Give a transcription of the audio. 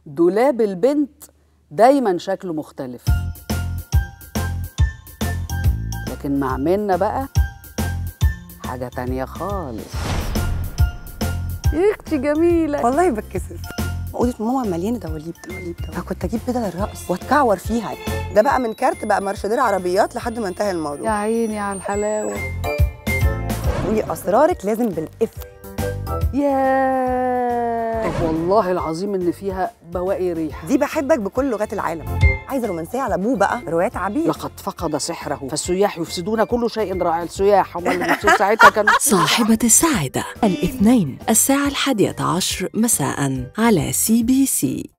دولاب البنت دايما شكله مختلف لكن مع منة بقى حاجة تانية خالص يا اختي جميلة والله بتكسف اوضه ماما مليانه دواليب دواليب دواليب فكنت اجيب بدل الرقص واتكعور فيها ده بقى من كارت بقى مرشدير عربيات لحد ما انتهى يا الموضوع عيني على الحلاوة قولي اسرارك لازم بالقفل يا طب والله العظيم ان فيها بواقي ريحة دي بحبك بكل لغات العالم عايزه رومانسيه على ابوه بقى روايات عبير لقد فقد سحره فالسياح يفسدون كل شيء رائع السياح هم اللي بيفسدوا ساعتها كانوا صاحبة السعادة الاثنين الساعة الحادية عشر مساء على سي بي سي